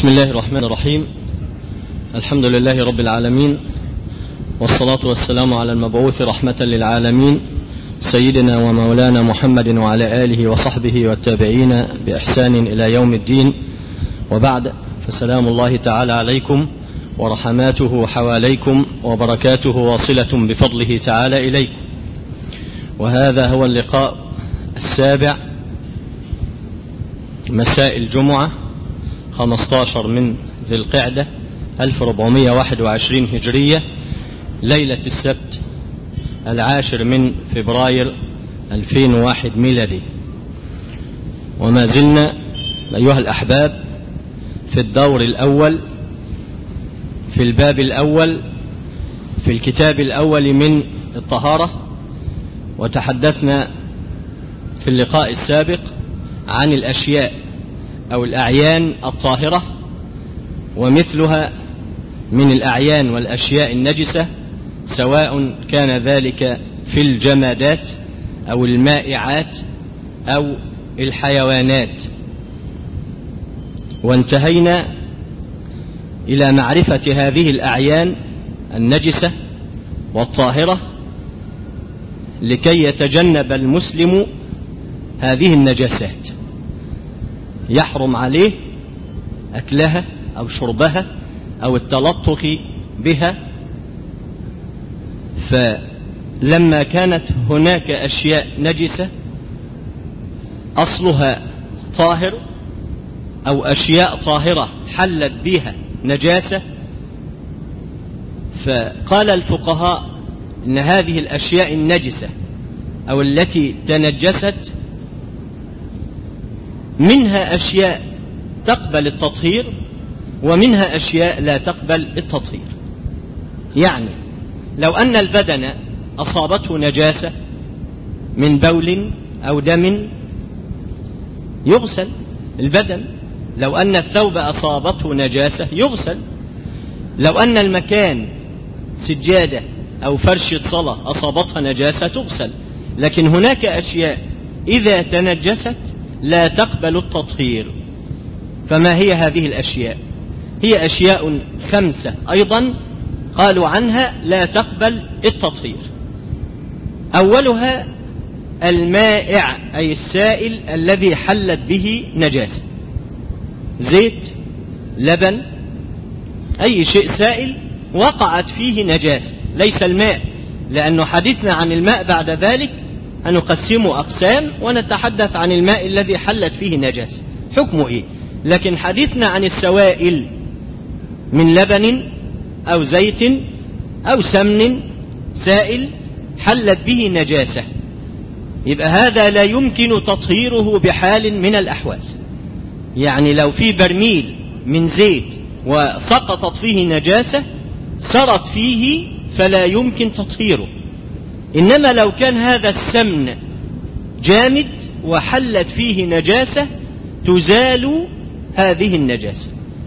بسم الله الرحمن الرحيم الحمد لله رب العالمين والصلاة والسلام على المبعوث رحمة للعالمين سيدنا ومولانا محمد وعلى آله وصحبه والتابعين بإحسان إلى يوم الدين وبعد فسلام الله تعالى عليكم ورحماته حواليكم وبركاته واصلة بفضله تعالى إليكم وهذا هو اللقاء السابع مساء الجمعة 15 من ذي القعدة 1421 هجرية ليلة السبت العاشر من فبراير 2001 ميلادي وما زلنا أيها الأحباب في الدور الأول في الباب الأول في الكتاب الأول من الطهارة وتحدثنا في اللقاء السابق عن الأشياء أو الأعيان الطاهرة ومثلها من الأعيان والأشياء النجسة سواء كان ذلك في الجمادات أو المائعات أو الحيوانات وانتهينا إلى معرفة هذه الأعيان النجسة والطاهرة لكي يتجنب المسلم هذه النجاسات يحرم عليه أكلها أو شربها أو التلطخ بها فلما كانت هناك أشياء نجسة أصلها طاهر أو أشياء طاهرة حلت بها نجاسة فقال الفقهاء إن هذه الأشياء النجسة أو التي تنجست منها أشياء تقبل التطهير ومنها أشياء لا تقبل التطهير يعني لو أن البدن أصابته نجاسة من بول أو دم يغسل البدن لو أن الثوب أصابته نجاسة يغسل لو أن المكان سجادة أو فرشة صلاة أصابتها نجاسة تغسل لكن هناك أشياء إذا تنجست لا تقبل التطهير فما هي هذه الأشياء هي أشياء خمسة أيضا قالوا عنها لا تقبل التطهير أولها المائع أي السائل الذي حلت به نجاسة زيت لبن أي شيء سائل وقعت فيه نجاسة ليس الماء لأنه حديثنا عن الماء بعد ذلك أن نقسمه أقسام ونتحدث عن الماء الذي حلت فيه نجاسة حكمه إيه لكن حديثنا عن السوائل من لبن أو زيت أو سمن سائل حلت به نجاسة يبقى هذا لا يمكن تطهيره بحال من الأحوال يعني لو في برميل من زيت وسقطت فيه نجاسة سرت فيه فلا يمكن تطهيره إنما لو كان هذا السمن جامد وحلت فيه نجاسة تزال هذه النجاسة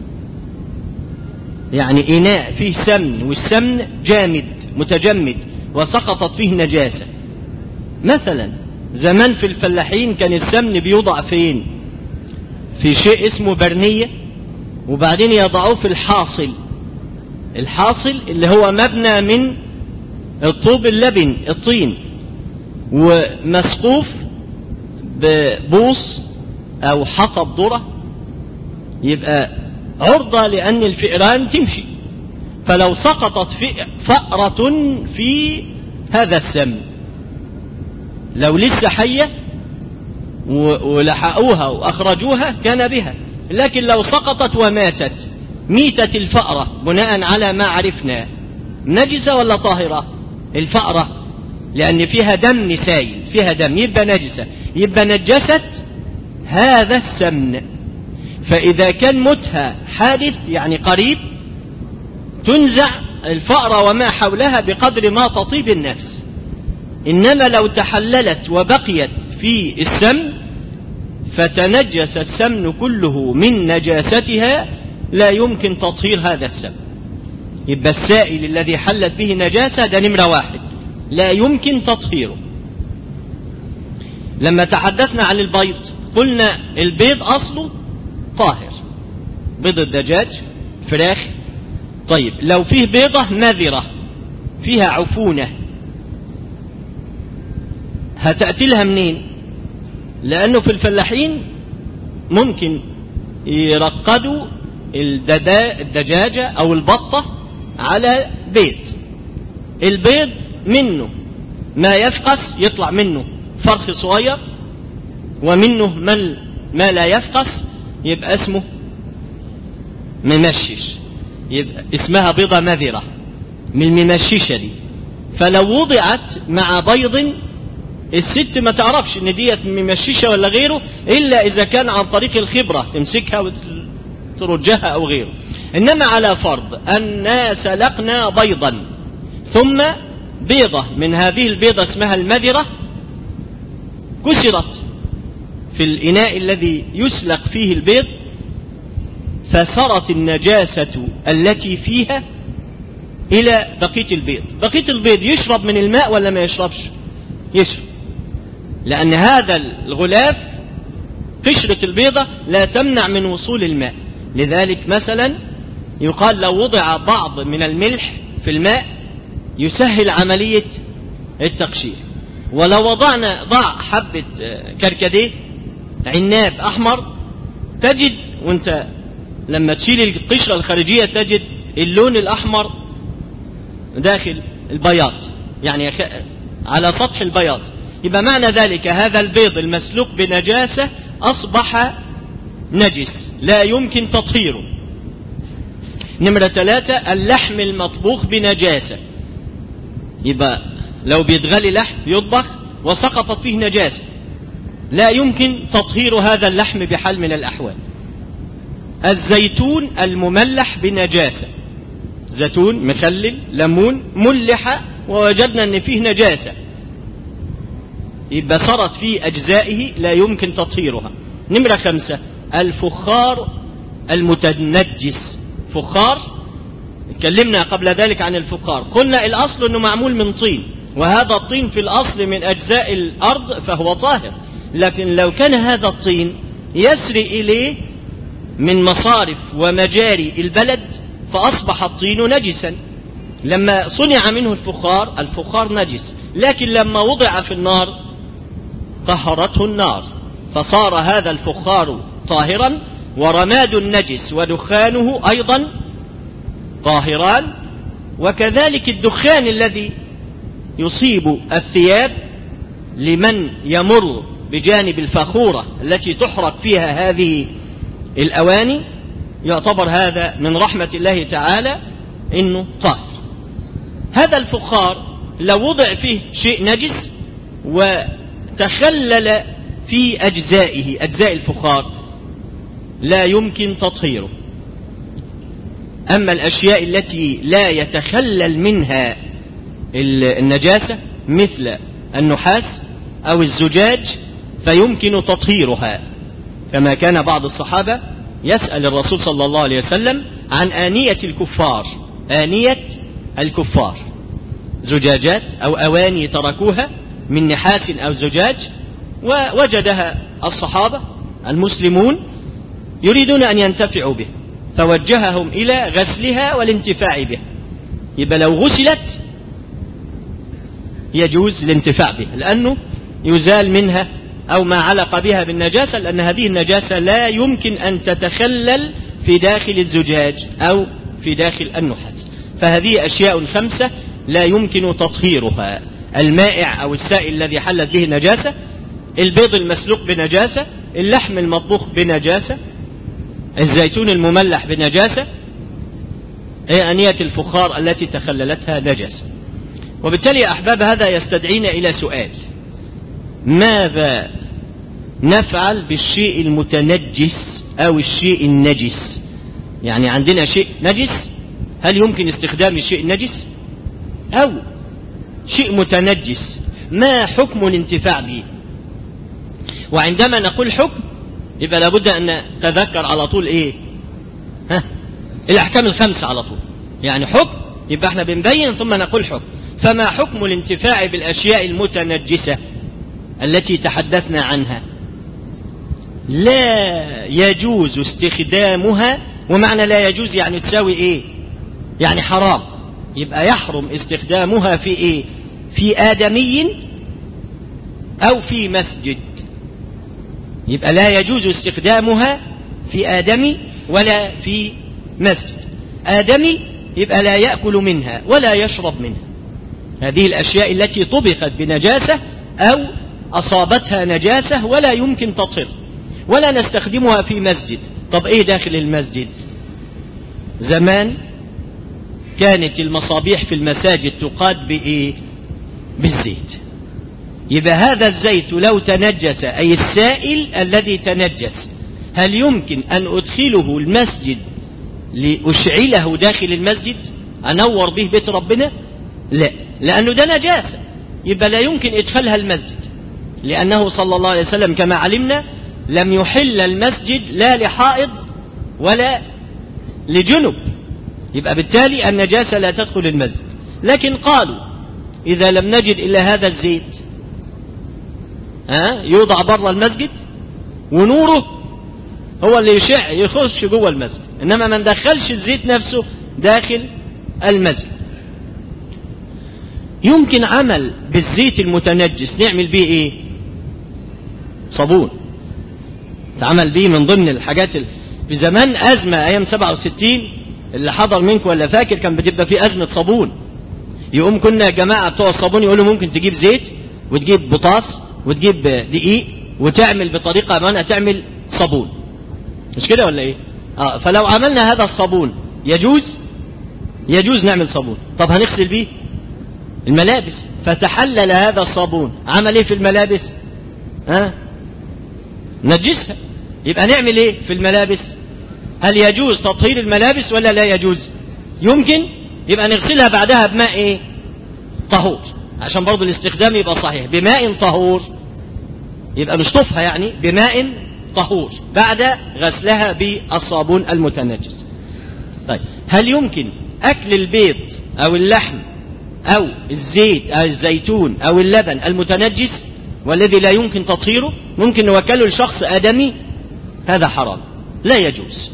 يعني إناء فيه سمن والسمن جامد متجمد وسقطت فيه نجاسة مثلا زمان في الفلاحين كان السمن بيوضع فين في شيء اسمه برنية وبعدين يضعوه في الحاصل الحاصل اللي هو مبنى من الطوب اللبن الطين ومسقوف ببوص او حطب ذره يبقى عرضة لأن الفئران تمشي فلو سقطت فأرة في هذا السم لو لسه حية ولحقوها وأخرجوها كان بها لكن لو سقطت وماتت ميتة الفأرة بناء على ما عرفنا نجسة ولا طاهرة الفأرة لأن فيها دم سايل فيها دم يبقى نجسة يبقى نجست هذا السمن فإذا كان موتها حادث يعني قريب تنزع الفأرة وما حولها بقدر ما تطيب النفس إنما لو تحللت وبقيت في السمن فتنجس السمن كله من نجاستها لا يمكن تطهير هذا السمن يبقى السائل الذي حلت به نجاسة ده نمرة واحد لا يمكن تطهيره لما تحدثنا عن البيض قلنا البيض أصله طاهر بيض الدجاج فراخ طيب لو فيه بيضة مذرة فيها عفونة هتأتي لها منين لأنه في الفلاحين ممكن يرقدوا الدجاجة أو البطة على بيض البيض منه ما يفقس يطلع منه فرخ صغير ومنه من ما لا يفقس يبقى اسمه ممشش يبقى اسمها بيضة مذرة من الممششة دي فلو وضعت مع بيض الست ما تعرفش ان ديت ممششة ولا غيره الا اذا كان عن طريق الخبرة تمسكها وترجها او غيره انما على فرض ان سلقنا بيضا ثم بيضة من هذه البيضة اسمها المذرة كسرت في الإناء الذي يسلق فيه البيض فسرت النجاسة التي فيها إلى بقية البيض بقية البيض يشرب من الماء ولا ما يشربش يشرب لأن هذا الغلاف قشرة البيضة لا تمنع من وصول الماء لذلك مثلا يقال لو وضع بعض من الملح في الماء يسهل عملية التقشير ولو وضعنا ضع حبة كركديه عناب أحمر تجد وانت لما تشيل القشرة الخارجية تجد اللون الأحمر داخل البياض يعني على سطح البياض يبقى معنى ذلك هذا البيض المسلوق بنجاسة أصبح نجس لا يمكن تطهيره نمرة ثلاثة اللحم المطبوخ بنجاسة يبقى لو بيتغلي لحم يطبخ وسقطت فيه نجاسة لا يمكن تطهير هذا اللحم بحال من الأحوال الزيتون المملح بنجاسة زيتون مخلل ليمون ملح ووجدنا ان فيه نجاسة يبقى صارت في أجزائه لا يمكن تطهيرها نمرة خمسة الفخار المتنجس فخار اتكلمنا قبل ذلك عن الفخار قلنا الأصل أنه معمول من طين وهذا الطين في الأصل من أجزاء الأرض فهو طاهر لكن لو كان هذا الطين يسري إليه من مصارف ومجاري البلد فأصبح الطين نجسا لما صنع منه الفخار الفخار نجس لكن لما وضع في النار طهرته النار فصار هذا الفخار طاهرا ورماد النجس ودخانه أيضا طاهران وكذلك الدخان الذي يصيب الثياب لمن يمر بجانب الفخورة التي تحرق فيها هذه الأواني يعتبر هذا من رحمة الله تعالى إنه طاهر هذا الفخار لو وضع فيه شيء نجس وتخلل في أجزائه أجزاء الفخار لا يمكن تطهيره أما الأشياء التي لا يتخلل منها النجاسة مثل النحاس أو الزجاج فيمكن تطهيرها كما كان بعض الصحابة يسأل الرسول صلى الله عليه وسلم عن آنية الكفار آنية الكفار زجاجات أو أواني تركوها من نحاس أو زجاج ووجدها الصحابة المسلمون يريدون أن ينتفعوا به فوجههم إلى غسلها والانتفاع بها يبقى لو غسلت يجوز الانتفاع بها لأنه يزال منها أو ما علق بها بالنجاسة لأن هذه النجاسة لا يمكن أن تتخلل في داخل الزجاج أو في داخل النحاس فهذه أشياء خمسة لا يمكن تطهيرها المائع أو السائل الذي حلت به النجاسة البيض المسلوق بنجاسة اللحم المطبوخ بنجاسة الزيتون المملح بنجاسة هي أنية الفخار التي تخللتها نجاسة وبالتالي يا أحباب هذا يستدعينا إلى سؤال ماذا نفعل بالشيء المتنجس أو الشيء النجس يعني عندنا شيء نجس هل يمكن استخدام الشيء النجس أو شيء متنجس ما حكم الانتفاع به وعندما نقول حكم يبقى لابد أن نتذكر على طول إيه ها الأحكام الخمسة على طول يعني حكم يبقى احنا بنبين ثم نقول حكم فما حكم الانتفاع بالأشياء المتنجسة التي تحدثنا عنها لا يجوز استخدامها ومعنى لا يجوز يعني تساوي ايه يعني حرام يبقى يحرم استخدامها في ايه في آدمي أو في مسجد يبقى لا يجوز استخدامها في آدمي ولا في مسجد آدمي يبقى لا يأكل منها ولا يشرب منها هذه الأشياء التي طبخت بنجاسة أو أصابتها نجاسة ولا يمكن تطهر ولا نستخدمها في مسجد طب إيه داخل المسجد زمان كانت المصابيح في المساجد تقاد بإيه بالزيت يبقى هذا الزيت لو تنجس أي السائل الذي تنجس هل يمكن أن أدخله المسجد لأشعله داخل المسجد أنور به بيت ربنا لا لأنه ده نجاسة يبقى لا يمكن إدخالها المسجد لأنه صلى الله عليه وسلم كما علمنا لم يحل المسجد لا لحائض ولا لجنب يبقى بالتالي النجاسة لا تدخل المسجد لكن قالوا إذا لم نجد إلا هذا الزيت ها يوضع بره المسجد ونوره هو اللي يشع يخش جوه المسجد انما ما ندخلش الزيت نفسه داخل المسجد يمكن عمل بالزيت المتنجس نعمل بيه ايه صابون تعمل بيه من ضمن الحاجات ال... في زمان أزمة أيام 67 اللي حضر منكم ولا فاكر كان بتبقى في أزمة صابون يقوم كنا جماعة بتوع الصابون يقولوا ممكن تجيب زيت وتجيب بطاس وتجيب دقيق وتعمل بطريقة أمانة تعمل صابون مش كده ولا ايه آه فلو عملنا هذا الصابون يجوز يجوز نعمل صابون طب هنغسل بيه الملابس فتحلل هذا الصابون عمل ايه في الملابس ها آه؟ نجسها يبقى نعمل ايه في الملابس هل يجوز تطهير الملابس ولا لا يجوز يمكن يبقى نغسلها بعدها بماء ايه طهور عشان برضو الاستخدام يبقى صحيح بماء طهور يبقى نشطفها يعني بماء طهور بعد غسلها بالصابون المتنجس طيب هل يمكن أكل البيض أو اللحم أو الزيت أو الزيتون أو اللبن المتنجس والذي لا يمكن تطهيره ممكن نوكله لشخص آدمي هذا حرام لا يجوز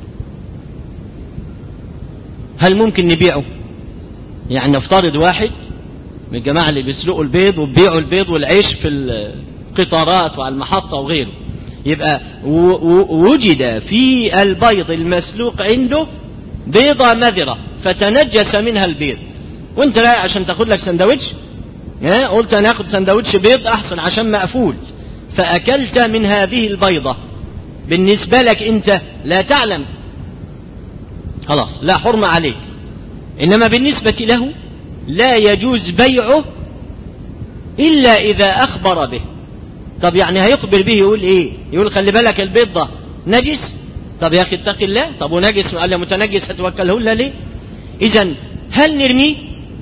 هل ممكن نبيعه يعني نفترض واحد من الجماعة اللي بيسلقوا البيض وبيبيعوا البيض والعيش في القطارات وعلى المحطة وغيره يبقى وجد في البيض المسلوق عنده بيضة مذرة فتنجس منها البيض وانت رايح عشان تاخد لك سندوتش قلت انا اخد سندوتش بيض احسن عشان مقفول فاكلت من هذه البيضة بالنسبة لك انت لا تعلم خلاص لا حرم عليك انما بالنسبة له لا يجوز بيعه الا اذا اخبر به طب يعني هيخبر به يقول ايه يقول خلي بالك البيض ده نجس طب يا اخي اتق الله طب ونجس قال متنجس هتوكله له ليه اذا هل نرميه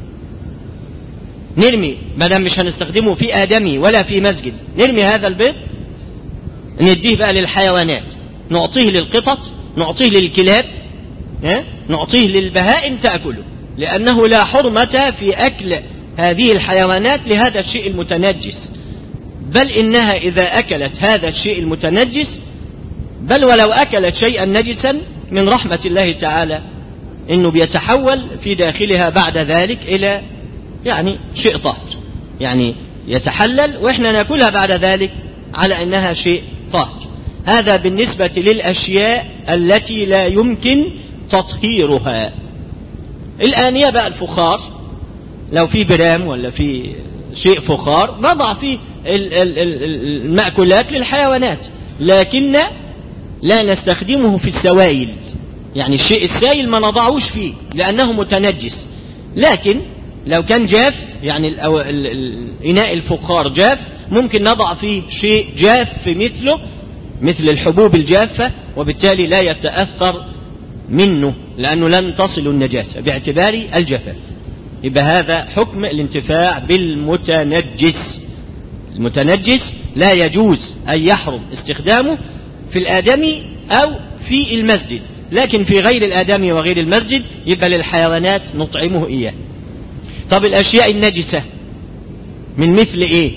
نرمي ما دام مش هنستخدمه في ادمي ولا في مسجد نرمي هذا البيض نديه بقى للحيوانات نعطيه للقطط نعطيه للكلاب نعطيه للبهائم تاكله لانه لا حرمه في اكل هذه الحيوانات لهذا الشيء المتنجس بل إنها إذا أكلت هذا الشيء المتنجس بل ولو أكلت شيئا نجسا من رحمة الله تعالى إنه بيتحول في داخلها بعد ذلك إلى يعني شيء طاهر يعني يتحلل وإحنا ناكلها بعد ذلك على أنها شيء طاهر هذا بالنسبة للأشياء التي لا يمكن تطهيرها الآنية بقى الفخار لو في برام ولا في شيء فخار نضع فيه المأكولات للحيوانات لكن لا نستخدمه في السوائل يعني الشيء السائل ما نضعوش فيه لأنه متنجس لكن لو كان جاف يعني الإناء الفخار جاف ممكن نضع فيه شيء جاف مثله مثل الحبوب الجافة وبالتالي لا يتأثر منه لأنه لن تصل النجاسة باعتبار الجفاف يبقى هذا حكم الانتفاع بالمتنجس المتنجس لا يجوز أن يحرم استخدامه في الآدمي أو في المسجد لكن في غير الآدمي وغير المسجد يبقى للحيوانات نطعمه إياه طب الأشياء النجسة من مثل إيه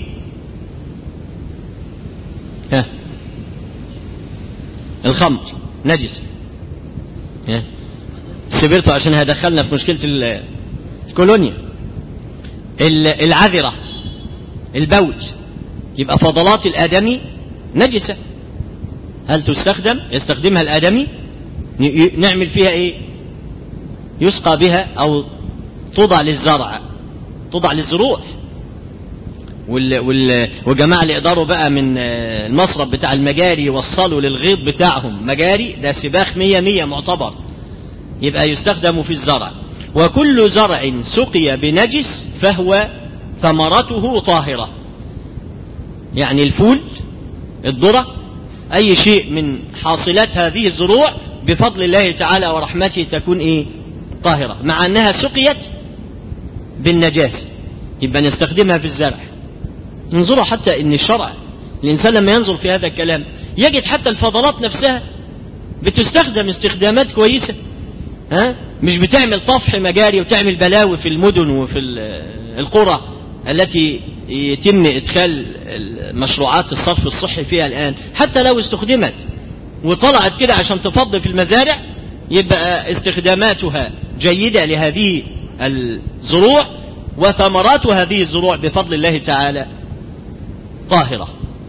ها الخمر نجسة إيه؟ سبرتو عشان هدخلنا في مشكلة الكولونيا العذرة البول يبقى فضلات الآدمي نجسة هل تستخدم يستخدمها الآدمي نعمل فيها ايه يسقى بها او توضع للزرع توضع للزروع وال وال وجماعة اللي يقدروا بقى من المصرف بتاع المجاري يوصلوا للغيط بتاعهم مجاري ده سباخ مية مية معتبر يبقى يستخدم في الزرع وكل زرع سقي بنجس فهو ثمرته طاهرة يعني الفول الذرة أي شيء من حاصلات هذه الزروع بفضل الله تعالى ورحمته تكون إيه طاهرة مع أنها سقيت بالنجاسة يبقى نستخدمها في الزرع انظروا حتى ان الشرع الانسان لما ينظر في هذا الكلام يجد حتى الفضلات نفسها بتستخدم استخدامات كويسة ها مش بتعمل طفح مجاري وتعمل بلاوي في المدن وفي القرى التي يتم ادخال مشروعات الصرف الصحي فيها الان حتى لو استخدمت وطلعت كده عشان تفضي في المزارع يبقى استخداماتها جيدة لهذه الزروع وثمرات هذه الزروع بفضل الله تعالى طاهرة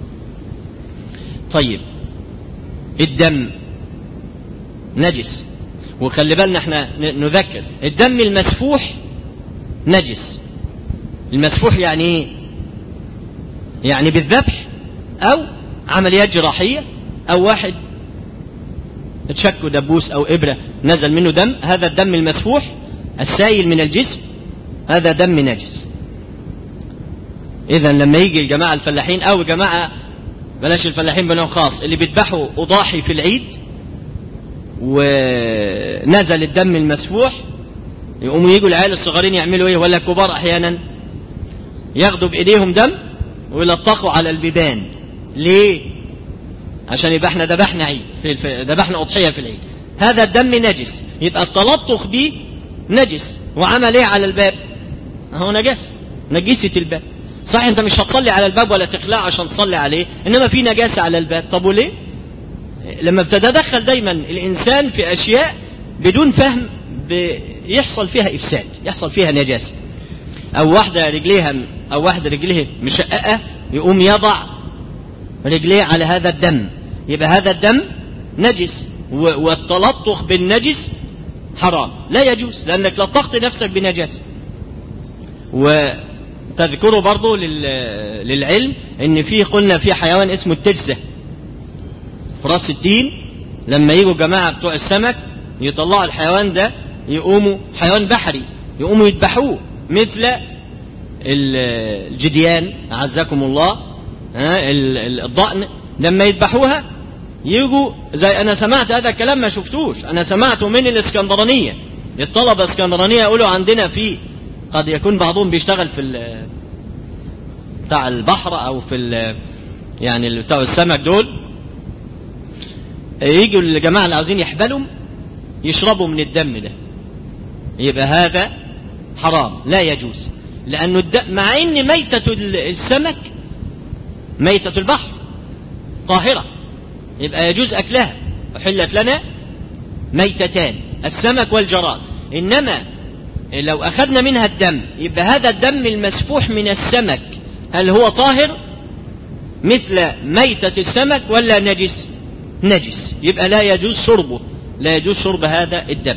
طيب الدم نجس وخلي بالنا احنا نذكر الدم المسفوح نجس المسفوح يعني ايه يعني بالذبح او عمليات جراحية او واحد تشك دبوس او ابرة نزل منه دم هذا الدم المسفوح السائل من الجسم هذا دم نجس اذا لما يجي الجماعة الفلاحين او جماعة بلاش الفلاحين بنوع خاص اللي بيذبحوا اضاحي في العيد ونزل الدم المسفوح يقوموا يجوا العيال الصغيرين يعملوا ايه ولا الكبار احيانا ياخدوا بايديهم دم ويلطخوا على البيبان ليه عشان يبقى احنا ذبحنا عيد في ذبحنا اضحيه في العيد هذا الدم نجس يبقى التلطخ به نجس وعمل ايه على الباب هو نجس نجسة الباب صحيح انت مش هتصلي على الباب ولا تخلعه عشان تصلي عليه انما في نجاسة على الباب طب وليه لما بتتدخل دايما الانسان في اشياء بدون فهم بيحصل فيها افساد يحصل فيها نجاسة او واحدة رجليها او واحدة رجليها مشققة يقوم يضع رجليه على هذا الدم يبقى هذا الدم نجس والتلطخ بالنجس حرام لا يجوز لأنك لطخت نفسك بنجاسة وتذكروا برضو للعلم ان في قلنا في حيوان اسمه الترسة في راس التين لما يجوا جماعة بتوع السمك يطلعوا الحيوان ده يقوموا حيوان بحري يقوموا يذبحوه مثل الجديان أعزكم الله الضأن لما يذبحوها يجوا زي انا سمعت هذا الكلام ما شفتوش انا سمعته من الاسكندرانيه الطلبه الاسكندرانيه يقولوا عندنا في قد يكون بعضهم بيشتغل في بتاع البحر او في يعني بتاع السمك دول يجوا الجماعه اللي عاوزين يحبلهم يشربوا من الدم ده يبقى هذا حرام لا يجوز لانه الدم مع ان ميته السمك ميته البحر طاهره يبقى يجوز أكلها أحلت لنا ميتتان السمك والجراد إنما لو أخذنا منها الدم يبقى هذا الدم المسفوح من السمك هل هو طاهر مثل ميتة السمك ولا نجس نجس يبقى لا يجوز شربه لا يجوز شرب هذا الدم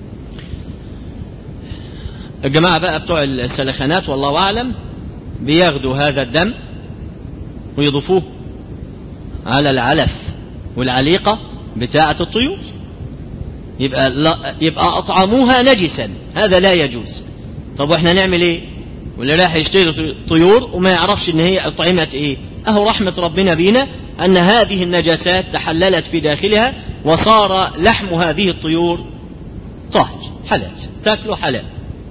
الجماعة بقى بتوع السلخانات والله أعلم بياخدوا هذا الدم ويضيفوه على العلف والعليقة بتاعة الطيور يبقى لا يبقى أطعموها نجسا هذا لا يجوز طب واحنا نعمل ايه واللي راح يشتري طيور وما يعرفش ان هي أطعمت ايه اهو رحمة ربنا بينا ان هذه النجاسات تحللت في داخلها وصار لحم هذه الطيور طاهر حلال تاكله حلال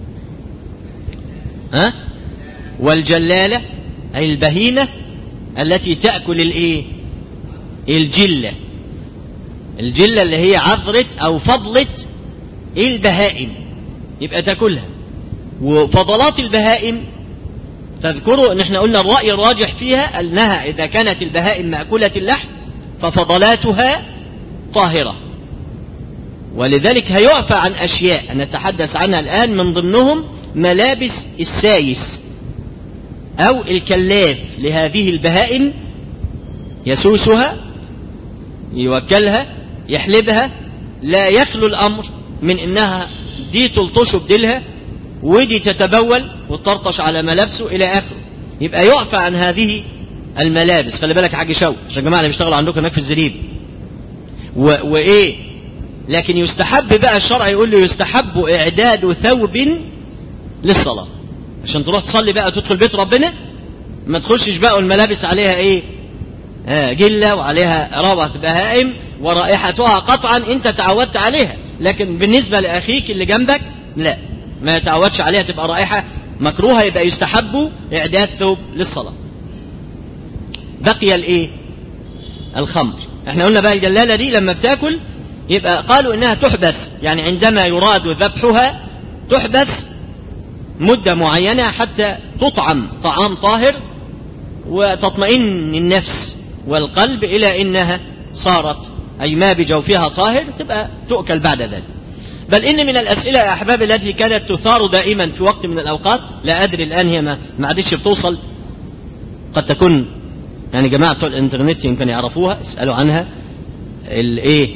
ها والجلالة أي البهيمة التي تأكل الايه الجلة الجلة اللي هي عذرة أو فضلة البهائم يبقى تاكلها وفضلات البهائم تذكروا ان احنا قلنا الرأي الراجح فيها انها اذا كانت البهائم مأكولة اللحم ففضلاتها طاهرة ولذلك هيعفى عن أشياء نتحدث عنها الآن من ضمنهم ملابس السايس أو الكلاف لهذه البهائم يسوسها يوكلها يحلبها لا يخلو الأمر من إنها دي تلطش بديلها ودي تتبول وتطرطش على ملابسه إلى آخره يبقى يعفى عن هذه الملابس خلي بالك حاج شو عشان الجماعة اللي بيشتغلوا عندكم هناك في الزريب و... وإيه لكن يستحب بقى الشرع يقول له يستحب إعداد ثوب للصلاة عشان تروح تصلي بقى تدخل بيت ربنا ما تخشش بقى والملابس عليها ايه آه جلة وعليها روث بهائم ورائحتها قطعا انت تعودت عليها لكن بالنسبة لأخيك اللي جنبك لا ما يتعودش عليها تبقى رائحة مكروهة يبقى يستحب إعداد ثوب للصلاة بقي الايه الخمر احنا قلنا بقى الجلالة دي لما بتاكل يبقى قالوا انها تحبس يعني عندما يراد ذبحها تحبس مدة معينة حتى تطعم طعام طاهر وتطمئن النفس والقلب إلى إنها صارت أي ما بجوفها طاهر تبقى تؤكل بعد ذلك بل إن من الأسئلة يا أحباب التي كانت تثار دائما في وقت من الأوقات لا أدري الآن هي ما ما عادتش بتوصل قد تكون يعني جماعة الإنترنت يمكن يعرفوها اسألوا عنها الإيه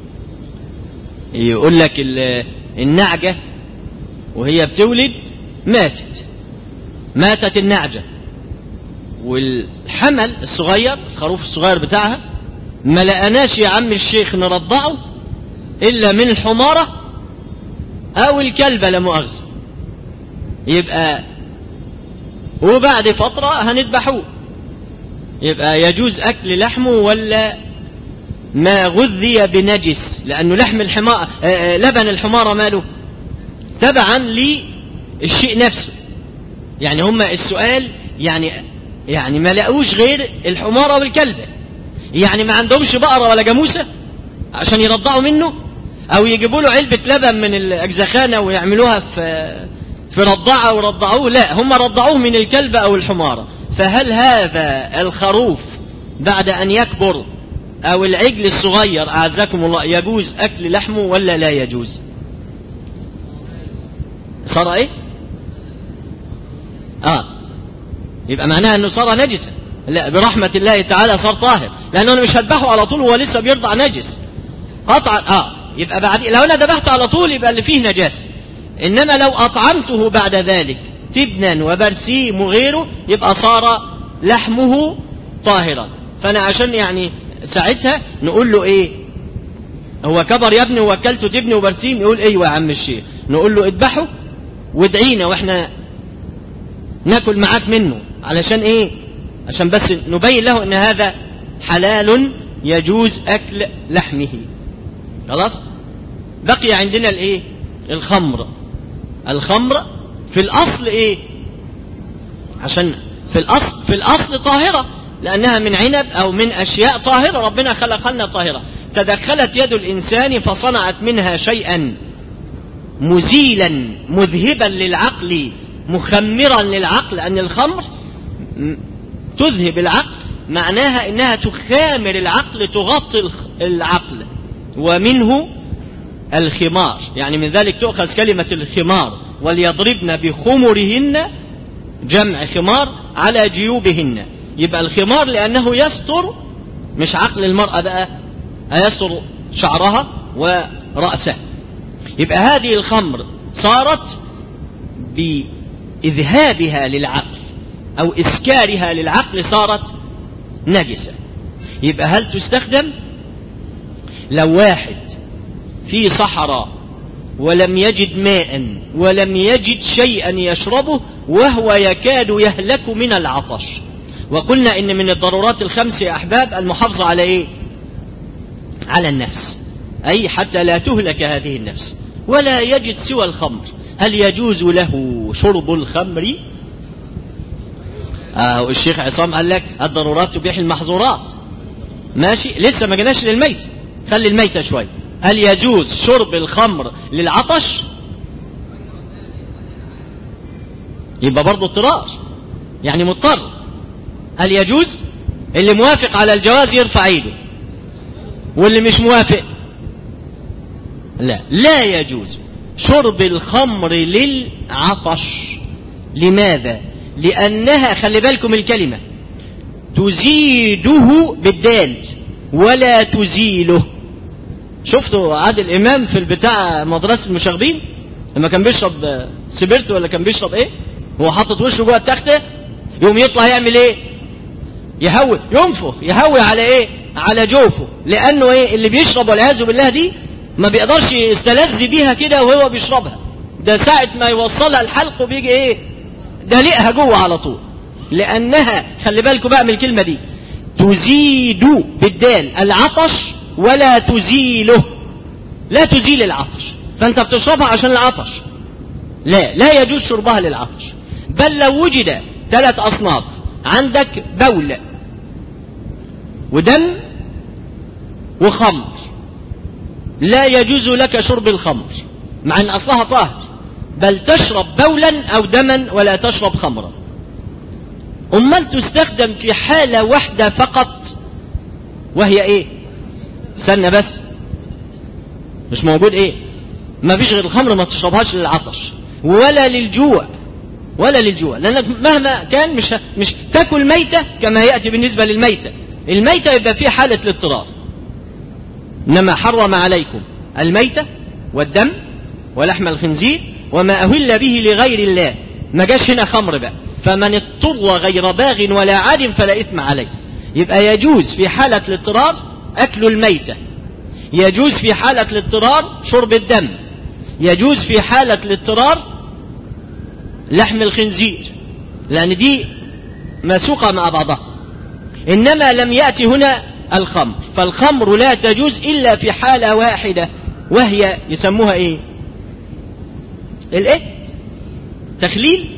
يقول لك النعجة وهي بتولد ماتت ماتت النعجة والحمل الصغير الخروف الصغير بتاعها ما لقناش يا عم الشيخ نرضعه إلا من الحمارة أو الكلبة لا مؤاخذة يبقى وبعد فترة هنذبحوه يبقى يجوز أكل لحمه ولا ما غذي بنجس لأنه لحم الحمار لبن الحمارة ماله تبعا للشيء نفسه يعني هم السؤال يعني يعني ما لقوش غير الحمارة والكلبة يعني ما عندهمش بقرة ولا جاموسة عشان يرضعوا منه او يجيبوا له علبة لبن من الاجزخانة ويعملوها في في رضعة ورضعوه لا هم رضعوه من الكلبة او الحمارة فهل هذا الخروف بعد ان يكبر او العجل الصغير اعزكم الله يجوز اكل لحمه ولا لا يجوز صار ايه اه يبقى معناها انه صار نجسا لا برحمة الله تعالى صار طاهر لانه انا مش هذبحه على طول وهو لسه بيرضع نجس قطعا اه يبقى بعد لو انا ذبحته على طول يبقى اللي فيه نجاسة انما لو اطعمته بعد ذلك تبنا وبرسيم وغيره يبقى صار لحمه طاهرا فانا عشان يعني ساعتها نقول له ايه هو كبر يا ابني ووكلته تبني وبرسيم يقول ايوه يا عم الشيخ نقول له اذبحه وادعينا واحنا ناكل معاك منه علشان ايه عشان بس نبين له ان هذا حلال يجوز اكل لحمه خلاص بقي عندنا الايه الخمر الخمر في الاصل ايه عشان في الاصل في الاصل طاهره لانها من عنب او من اشياء طاهره ربنا خلق لنا طاهره تدخلت يد الانسان فصنعت منها شيئا مزيلا مذهبا للعقل مخمرا للعقل لان الخمر تذهب العقل معناها انها تخامر العقل تغطي العقل ومنه الخمار يعني من ذلك تؤخذ كلمة الخمار وليضربن بخمرهن جمع خمار على جيوبهن يبقى الخمار لأنه يستر مش عقل المرأة بقى يستر شعرها ورأسها يبقى هذه الخمر صارت بإذهابها للعقل أو إسكارها للعقل صارت نجسة يبقى هل تستخدم لو واحد في صحراء ولم يجد ماء ولم يجد شيئا يشربه وهو يكاد يهلك من العطش وقلنا ان من الضرورات الخمس يا احباب المحافظة على ايه على النفس اي حتى لا تهلك هذه النفس ولا يجد سوى الخمر هل يجوز له شرب الخمر آه الشيخ عصام قال لك الضرورات تبيح المحظورات ماشي لسه ما جناش للميت خلي الميتة شوي هل يجوز شرب الخمر للعطش يبقى برضه اضطرار يعني مضطر هل يجوز اللي موافق على الجواز يرفع ايده واللي مش موافق لا لا يجوز شرب الخمر للعطش لماذا لأنها خلي بالكم الكلمة تزيده بالدال ولا تزيله شفتوا عادل إمام في البتاع مدرسة المشاغبين لما كان بيشرب سبرت ولا كان بيشرب ايه هو حاطط وشه جوه التختة يقوم يطلع يعمل ايه يهوي ينفخ يهوي على ايه على جوفه لانه ايه اللي بيشرب والعياذ بالله دي ما بيقدرش يستلذ بيها كده وهو بيشربها ده ساعة ما يوصلها الحلق وبيجي ايه دلقها جوه على طول لانها خلي بالكم بقى من الكلمة دي تزيد بالدال العطش ولا تزيله لا تزيل العطش فانت بتشربها عشان العطش لا لا يجوز شربها للعطش بل لو وجد ثلاث اصناف عندك بول ودم وخمر لا يجوز لك شرب الخمر مع ان اصلها طاهر بل تشرب بولا او دما ولا تشرب خمرا امال تستخدم في حالة واحدة فقط وهي ايه سنة بس مش موجود ايه ما فيش غير الخمر ما تشربهاش للعطش ولا للجوع ولا للجوع لانك مهما كان مش مش تاكل ميتة كما يأتي بالنسبة للميتة الميتة يبقى فيه حالة الاضطرار انما حرم عليكم الميتة والدم ولحم الخنزير وما أهل به لغير الله ما جاش هنا خمر بقى فمن اضطر غير باغ ولا عاد فلا إثم عليه يبقى يجوز في حالة الاضطرار أكل الميتة يجوز في حالة الاضطرار شرب الدم يجوز في حالة الاضطرار لحم الخنزير لأن دي مسوقة مع بعضها إنما لم يأتي هنا الخمر فالخمر لا تجوز إلا في حالة واحدة وهي يسموها إيه الإيه تخليل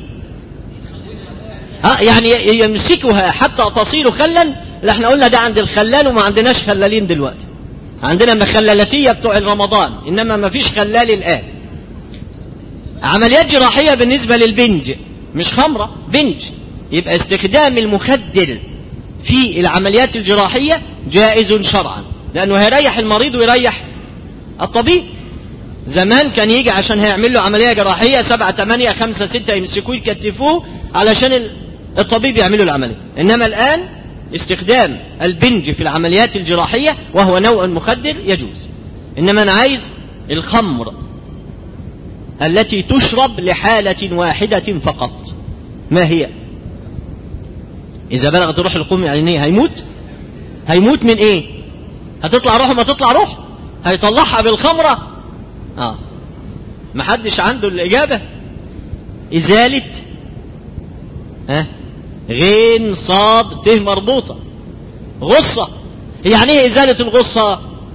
ها يعني يمسكها حتى تصير خلا لا احنا قلنا ده عند الخلال وما عندناش خلالين دلوقتي عندنا مخللاتية بتوع رمضان إنما ما فيش خلال الآن عمليات جراحية بالنسبة للبنج مش خمرة بنج يبقى استخدام المخدر في العمليات الجراحية جائز شرعا لأنه هيريح المريض ويريح الطبيب زمان كان يجي عشان هيعمل له عملية جراحية سبعة ثمانية خمسة ستة يمسكوه يكتفوه علشان الطبيب يعمل له العملية إنما الآن استخدام البنج في العمليات الجراحية وهو نوع مخدر يجوز إنما أنا عايز الخمر التي تشرب لحالة واحدة فقط ما هي إذا بلغت روح القوم يعني هيموت هيموت من إيه هتطلع روحه ما تطلع روح هيطلعها بالخمرة آه محدش عنده الإجابة إزالة ها غين صاد ته مربوطة غصة يعني ايه إزالة الغصة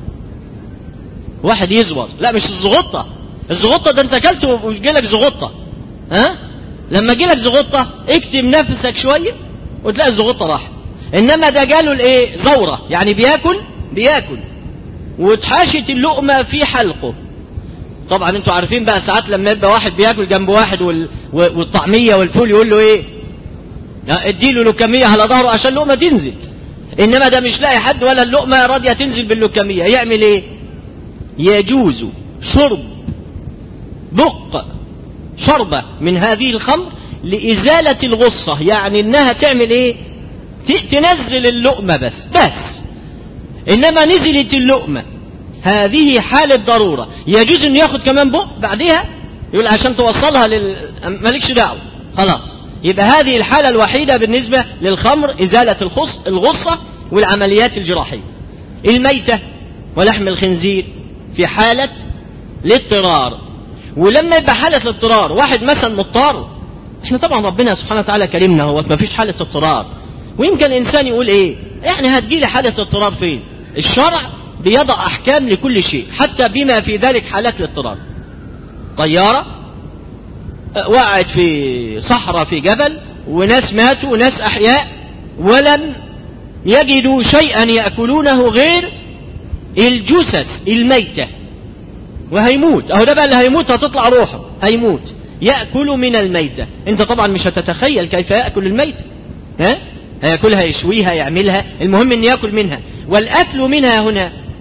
واحد يزور لا مش الزغطة الزغطة ده انت اكلته ويجيلك زغطة ها لما جيلك زغطة اكتم نفسك شوية وتلاقي الزغطة راح انما ده جاله الايه زورة يعني بياكل بياكل واتحاشت اللقمة في حلقه طبعا انتوا عارفين بقى ساعات لما يبقى واحد بياكل جنب واحد وال... والطعمية والفول يقول له ايه اديله لكمية على ظهره عشان اللقمة تنزل انما ده مش لاقي حد ولا اللقمة راضية تنزل باللكمية يعمل ايه يجوز شرب بق شربة من هذه الخمر لإزالة الغصة يعني انها تعمل ايه تنزل اللقمة بس بس انما نزلت اللقمة هذه حالة ضرورة يجوز انه ياخد كمان بق بعدها يقول عشان توصلها لل مالكش دعوة خلاص يبقى هذه الحالة الوحيدة بالنسبة للخمر إزالة الخص الغصة والعمليات الجراحية الميتة ولحم الخنزير في حالة الاضطرار ولما يبقى حالة الاضطرار واحد مثلا مضطر احنا طبعا ربنا سبحانه وتعالى كرمنا هو ما فيش حالة اضطرار ويمكن الانسان يقول ايه يعني هتجيلي حالة اضطرار فين الشرع بيضع احكام لكل شيء حتى بما في ذلك حالات الاضطرار طيارة وقعت في صحراء في جبل وناس ماتوا وناس احياء ولم يجدوا شيئا يأكلونه غير الجثث الميتة وهيموت اهو ده بقى اللي هيموت هتطلع روحه هيموت يأكل من الميتة انت طبعا مش هتتخيل كيف يأكل الميتة ها هياكلها يشويها يعملها المهم ان يأكل منها والأكل منها هنا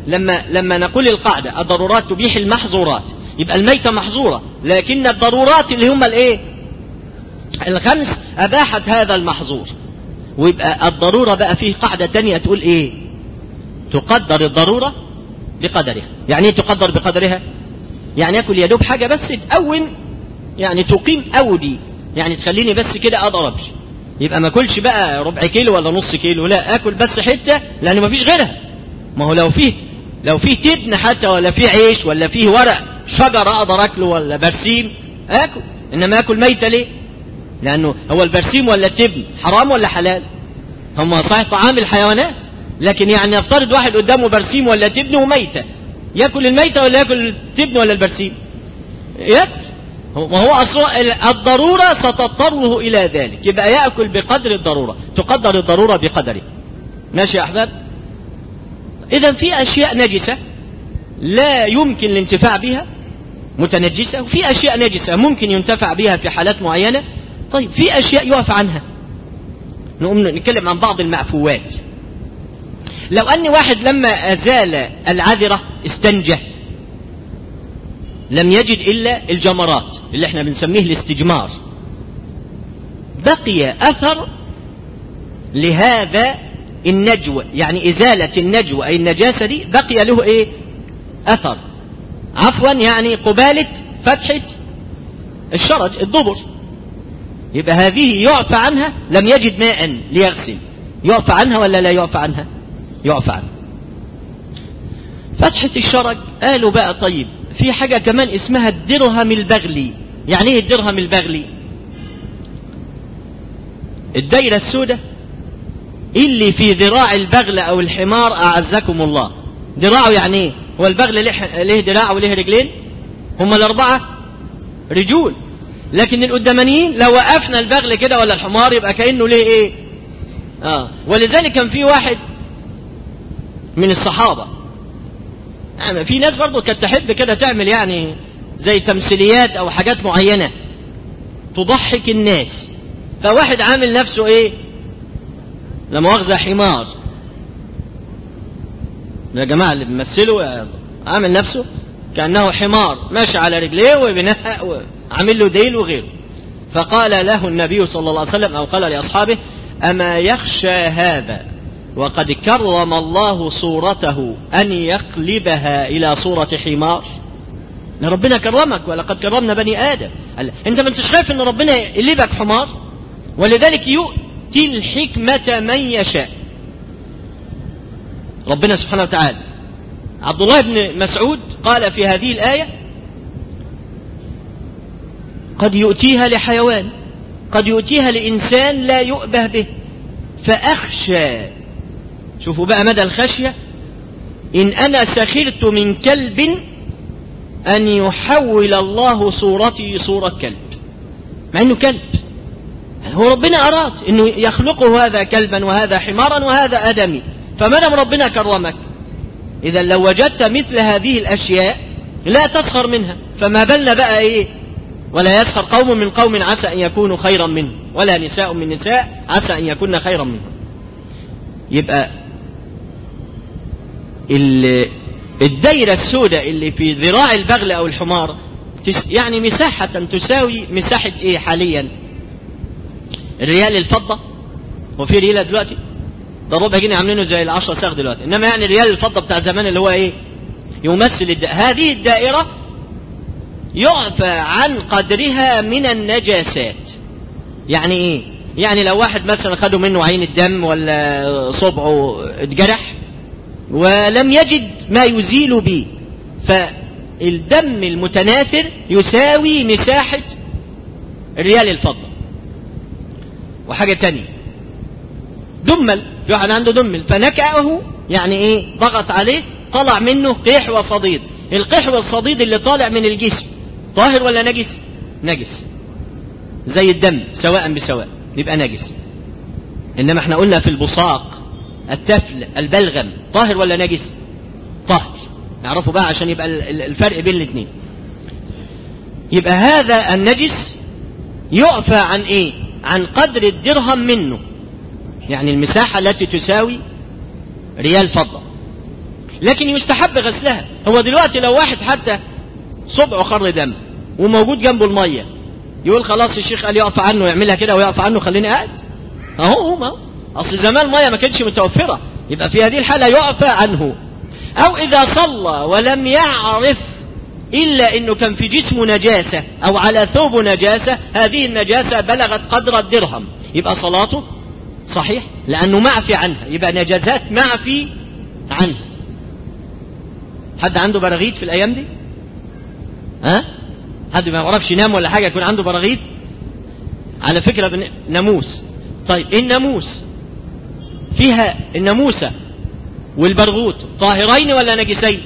لما لما نقول القاعدة الضرورات تبيح المحظورات يبقى الميتة محظورة لكن الضرورات اللي هم الايه الخمس اباحت هذا المحظور ويبقى الضرورة بقى فيه قاعدة تانية تقول ايه تقدر الضرورة بقدرها يعني ايه تقدر بقدرها يعني اكل يدوب حاجة بس تقوم يعني تقيم اودي يعني تخليني بس كده اقدر امشي يبقى ما اكلش بقى ربع كيلو ولا نص كيلو لا اكل بس حته لان ما فيش غيرها ما هو لو فيه لو فيه تبن حتى ولا فيه عيش ولا فيه ورق شجر اقدر اكله ولا برسيم اكل انما اكل ميته ليه لانه هو البرسيم ولا التبن حرام ولا حلال هم صحيح طعام الحيوانات لكن يعني افترض واحد قدامه برسيم ولا تبن وميته ياكل الميته ولا ياكل التبن ولا البرسيم ياكل ما هو أصلا الضرورة ستضطره إلى ذلك يبقى يأكل بقدر الضرورة تقدر الضرورة بقدره ماشي يا أحباب إذا في أشياء نجسة لا يمكن الانتفاع بها متنجسة وفي أشياء نجسة ممكن ينتفع بها في حالات معينة طيب في أشياء يقف عنها نقوم نتكلم عن بعض المعفوات لو أن واحد لما أزال العذرة استنجى لم يجد إلا الجمرات اللي احنا بنسميه الاستجمار بقي أثر لهذا النجو يعني إزالة النجو أي النجاسة دي بقي له إيه أثر عفوا يعني قبالة فتحة الشرج الضبر يبقى هذه يعفى عنها لم يجد ماء ليغسل يعفى عنها ولا لا يعفى عنها يعفى عنها فتحة الشرج قالوا بقى طيب في حاجة كمان اسمها الدرهم البغلي يعني ايه الدرهم البغلي الدايرة السوداء اللي في ذراع البغل او الحمار اعزكم الله ذراعه يعني ايه هو البغل له ذراع وله رجلين هم الاربعة رجول لكن القدامانيين لو وقفنا البغل كده ولا الحمار يبقى كأنه ليه ايه اه ولذلك كان في واحد من الصحابة يعني في ناس برضو كانت تحب كده تعمل يعني زي تمثيليات او حاجات معينة تضحك الناس فواحد عامل نفسه ايه لا مؤاخذة حمار يا جماعة اللي بيمثلوا عامل نفسه كأنه حمار ماشي على رجليه وبنهق وعامل له ديل وغيره فقال له النبي صلى الله عليه وسلم أو قال لأصحابه أما يخشى هذا وقد كرم الله صورته أن يقلبها إلى صورة حمار ان ربنا كرمك ولقد كرمنا بني آدم انت ما انتش خايف ان ربنا يقلبك حمار ولذلك يؤتي الحكمة من يشاء ربنا سبحانه وتعالى عبد الله بن مسعود قال في هذه الآية قد يؤتيها لحيوان قد يؤتيها لإنسان لا يؤبه به فأخشى شوفوا بقى مدى الخشية إن أنا سخرت من كلب أن يحول الله صورتي صورة كلب مع أنه كلب يعني هو ربنا أراد أنه يخلقه هذا كلبا وهذا حمارا وهذا آدمي فما دام ربنا كرمك إذا لو وجدت مثل هذه الأشياء لا تسخر منها فما بالنا بقى إيه ولا يسخر قوم من قوم عسى أن يكونوا خيرا منه ولا نساء من نساء عسى أن يكون خيرا منه يبقى الدايرة السوداء اللي في ذراع البغل أو الحمار يعني مساحة تساوي مساحة إيه حاليا الريال الفضة وفي ريال دلوقتي ده ربع جنيه عاملينه زي العشرة ساغ دلوقتي إنما يعني ريال الفضة بتاع زمان اللي هو إيه يمثل الد... هذه الدائرة يعفى عن قدرها من النجاسات يعني إيه يعني لو واحد مثلا خدوا منه عين الدم ولا صبعه اتجرح ولم يجد ما يزيل به فالدم المتناثر يساوي مساحة ريال الفضة وحاجة تانية دمل في واحد عنده دمل فنكأه يعني ايه ضغط عليه طلع منه قيح وصديد القيح والصديد اللي طالع من الجسم طاهر ولا نجس نجس زي الدم سواء بسواء يبقى نجس انما احنا قلنا في البصاق التفل البلغم طاهر ولا نجس طاهر نعرفه بقى عشان يبقى الفرق بين الاثنين يبقى هذا النجس يعفى عن ايه عن قدر الدرهم منه يعني المساحة التي تساوي ريال فضة لكن يستحب غسلها هو دلوقتي لو واحد حتى صبعه خر دم وموجود جنبه الميه يقول خلاص الشيخ قال يقف عنه يعملها كده ويقف عنه خليني قاعد اهو هو ما هو. اصل زمان الميه ما كانتش متوفره يبقى في هذه الحاله يعفى عنه او اذا صلى ولم يعرف الا انه كان في جسمه نجاسه او على ثوبه نجاسه هذه النجاسه بلغت قدر الدرهم يبقى صلاته صحيح لانه معفي عنها يبقى نجاسات معفي عنها حد عنده براغيث في الايام دي ها حد ما يعرفش ينام ولا حاجه يكون عنده براغيث على فكره بن... ناموس طيب الناموس فيها الناموسه والبرغوث طاهرين ولا نجسين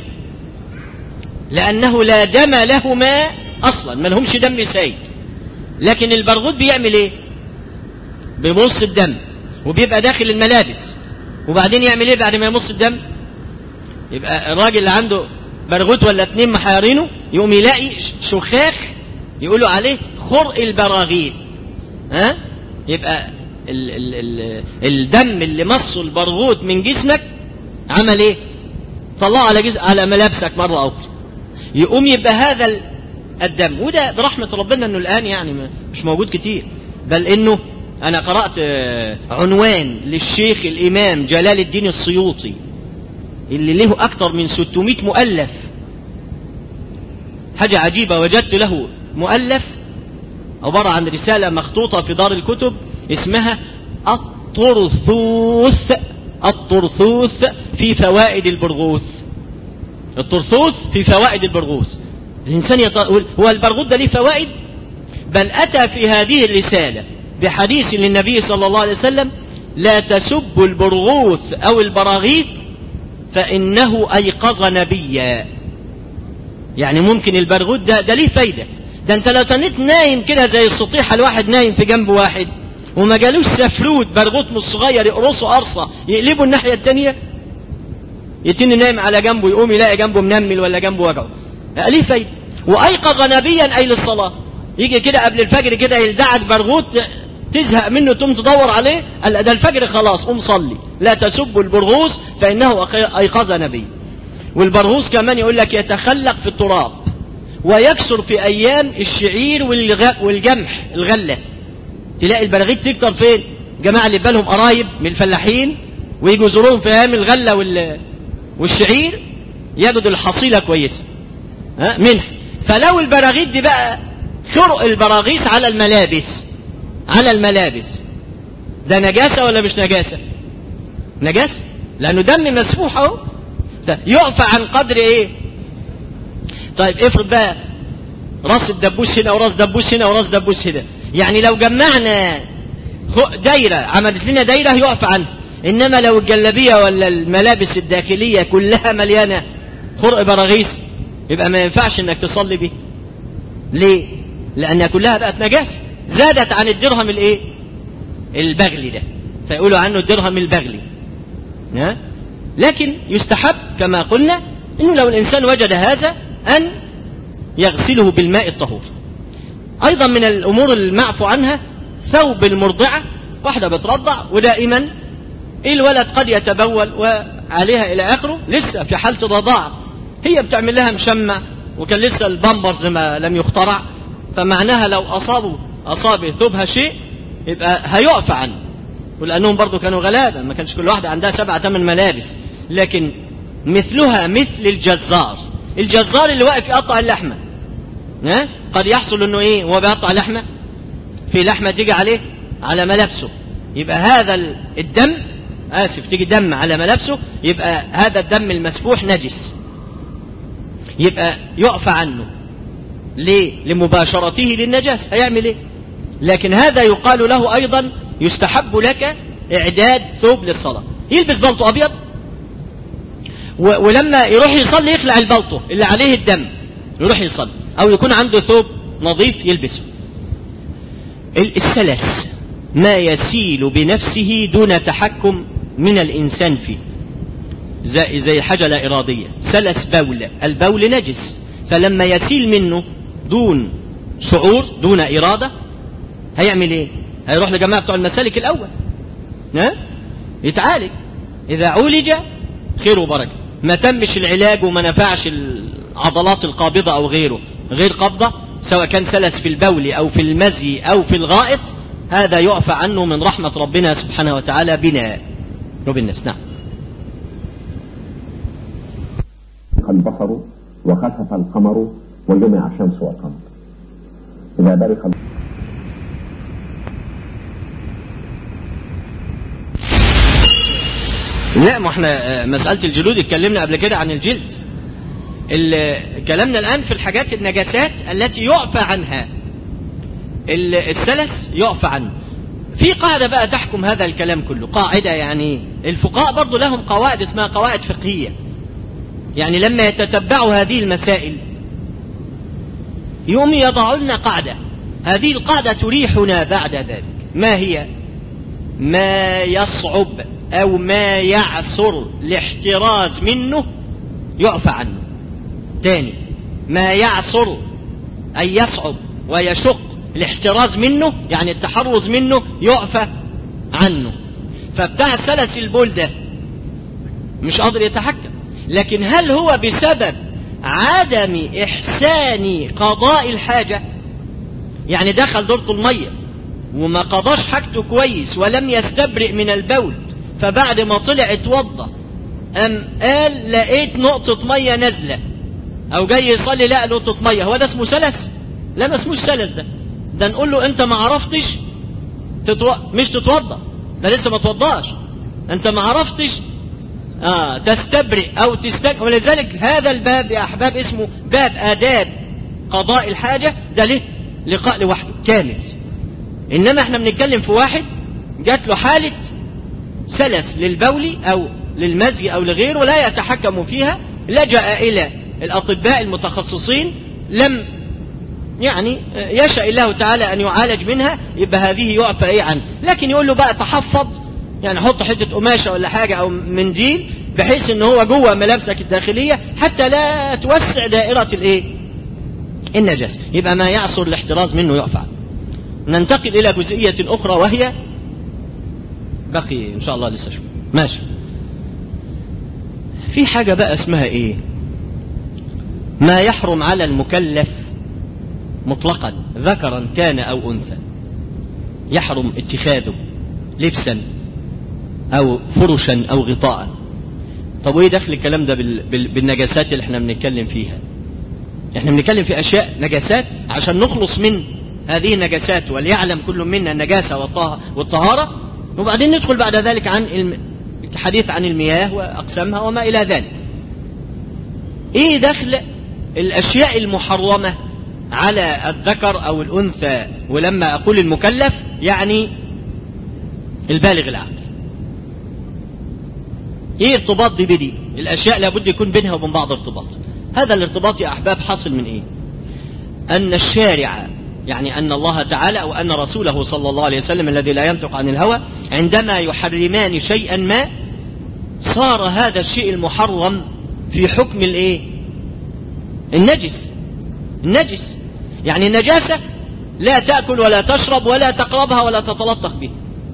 لانه لا دم لهما اصلا ما لهمش دم سايل لكن البرغوث بيعمل ايه بيمص الدم وبيبقى داخل الملابس وبعدين يعمل ايه بعد ما يمص الدم يبقى الراجل اللي عنده برغوث ولا اتنين محيرينه يقوم يلاقي شخاخ يقولوا عليه خرق البراغيث ها يبقى ال ال ال الدم اللي مصه البرغوث من جسمك عمل ايه طلعه على جزء على ملابسك مرة أخرى يقوم يبقى هذا الدم وده برحمة ربنا انه الآن يعني مش موجود كتير بل انه انا قرأت عنوان للشيخ الامام جلال الدين السيوطي اللي له اكثر من 600 مؤلف حاجة عجيبة وجدت له مؤلف عبارة عن رسالة مخطوطة في دار الكتب اسمها الطرثوث الطرثوث في فوائد البرغوث الطرثوث في فوائد البرغوث الإنسان يقول هو البرغوث ده ليه فوائد بل أتى في هذه الرسالة بحديث للنبي صلى الله عليه وسلم لا تسبوا البرغوث أو البراغيث فإنه أيقظ نبيا يعني ممكن البرغوث ده ده ليه فايدة ده انت لو تنيت نايم كده زي السطيحة الواحد نايم في جنب واحد وما جالوش سفلوت برغوث مش صغير يقرصوا قرصة يقلبوا الناحية التانية يتني نايم على جنبه يقوم يلاقي جنبه منمل ولا جنبه وجعه ليه فايدة وأيقظ نبيا أي للصلاة يجي كده قبل الفجر كده يلدعك برغوث تزهق منه تقوم تدور عليه قال ده الفجر خلاص قوم صلي لا تسبوا البرغوث فإنه أيقظ نبي والبرغوث كمان يقول لك يتخلق في التراب ويكسر في أيام الشعير والجمح الغلة تلاقي البراغيث تكتر فين جماعة اللي بالهم قرايب من الفلاحين ويجوا يزوروهم في أيام الغلة وال... والشعير يجدوا الحصيلة كويسة ها منح فلو البراغيث دي بقى خرق البراغيث على الملابس على الملابس ده نجاسة ولا مش نجاسة نجاسة لأنه دم مسفوح اهو يعفى عن قدر ايه طيب افرض بقى راس الدبوس هنا وراس دبوس هنا وراس دبوس هنا يعني لو جمعنا دايرة عملت لنا دايرة يعفى عنها انما لو الجلابية ولا الملابس الداخلية كلها مليانة خرق براغيث يبقى ما ينفعش انك تصلي بيه ليه لانها كلها بقت نجاسة زادت عن الدرهم الايه البغلي ده فيقولوا عنه الدرهم البغلي ها؟ لكن يستحب كما قلنا انه لو الانسان وجد هذا ان يغسله بالماء الطهور ايضا من الامور المعفو عنها ثوب المرضعة واحدة بترضع ودائما الولد قد يتبول وعليها الى اخره لسه في حالة الرضاعة هي بتعمل لها مشمع وكان لسه البامبرز ما لم يخترع فمعناها لو اصابوا اصاب ثوبها شيء يبقى هيعفى عنه ولانهم برضو كانوا غلابة ما كانش كل واحدة عندها سبعة ثمان ملابس لكن مثلها مثل الجزار الجزار اللي واقف يقطع اللحمة ها؟ قد يحصل انه ايه وهو بيقطع لحمة في لحمة تيجي عليه على ملابسه يبقى هذا الدم اسف تيجي دم على ملابسه يبقى هذا الدم المسفوح نجس يبقى يعفى عنه ليه لمباشرته للنجاسة هيعمل ايه لكن هذا يقال له ايضا يستحب لك اعداد ثوب للصلاة يلبس بلطو ابيض ولما يروح يصلي يخلع البلطو اللي عليه الدم يروح يصلي او يكون عنده ثوب نظيف يلبسه السلس ما يسيل بنفسه دون تحكم من الانسان فيه زي, زي حاجة لا ارادية سلس بول البول نجس فلما يسيل منه دون شعور دون ارادة هيعمل ايه هيروح لجماعة بتوع المسالك الاول ها يتعالج اذا عولج خير وبركة ما تمش العلاج وما نفعش العضلات القابضة أو غيره غير قبضة سواء كان سلس في البول أو في المزي أو في الغائط هذا يعفى عنه من رحمة ربنا سبحانه وتعالى بنا وبالناس نعم البصر وخسف القمر وجمع الشمس والقمر إذا برق لا ما احنا مسألة الجلود اتكلمنا قبل كده عن الجلد كلامنا الآن في الحاجات النجاسات التي يعفى عنها السلس يعفى عنه في قاعدة بقى تحكم هذا الكلام كله قاعدة يعني الفقهاء برضو لهم قواعد اسمها قواعد فقهية يعني لما يتتبعوا هذه المسائل يوم يضعوا لنا قاعدة هذه القاعدة تريحنا بعد ذلك ما هي ما يصعب أو ما يعسر الاحتراز منه يعفى عنه تاني ما يعسر أي يصعب ويشق الاحتراز منه يعني التحرز منه يعفى عنه فبتاع سلس البول ده مش قادر يتحكم لكن هل هو بسبب عدم إحسان قضاء الحاجة يعني دخل دورة المية وما قضاش حاجته كويس ولم يستبرئ من البول فبعد ما طلع اتوضى أم قال لقيت نقطة مية نازلة أو جاي يصلي لقى نقطة مية هو ده اسمه سلس؟ لا ما اسموش سلس ده ده نقول له أنت ما عرفتش تتو... مش تتوضى ده لسه ما توضاش أنت ما عرفتش آه تستبرئ أو تستك ولذلك هذا الباب يا أحباب اسمه باب آداب قضاء الحاجة ده له لقاء لوحده كامل إنما احنا بنتكلم في واحد جات له حالة سلس للبول أو للمزي أو لغيره لا يتحكم فيها لجأ إلى الأطباء المتخصصين لم يعني يشاء الله تعالى أن يعالج منها يبقى هذه يعفى إيه عنه لكن يقول له بقى تحفظ يعني حط حتة قماشة ولا حاجة أو منديل بحيث ان هو جوه ملابسك الداخلية حتى لا توسع دائرة الايه النجاسة يبقى ما يعصر الاحتراز منه يعفى عنه ننتقل الى جزئية اخرى وهي بقي ان شاء الله لسه شوي ماشي في حاجة بقى اسمها ايه ما يحرم على المكلف مطلقا ذكرا كان او انثى يحرم اتخاذه لبسا او فرشا او غطاء طب وايه دخل الكلام ده بال... بال... بالنجاسات اللي احنا بنتكلم فيها احنا بنتكلم في اشياء نجاسات عشان نخلص من هذه النجاسات وليعلم كل منا النجاسة والطه... والطهارة وبعدين ندخل بعد ذلك عن الم... الحديث عن المياه واقسامها وما الى ذلك ايه دخل الاشياء المحرمة على الذكر او الانثى ولما اقول المكلف يعني البالغ العقل ايه ارتباط دي بدي الاشياء لابد يكون بينها وبين بعض ارتباط هذا الارتباط يا احباب حاصل من ايه ان الشارع يعني ان الله تعالى او ان رسوله صلى الله عليه وسلم الذي لا ينطق عن الهوى عندما يحرمان شيئا ما صار هذا الشيء المحرم في حكم الايه النجس النجس يعني النجاسة لا تأكل ولا تشرب ولا تقربها ولا تتلطخ بها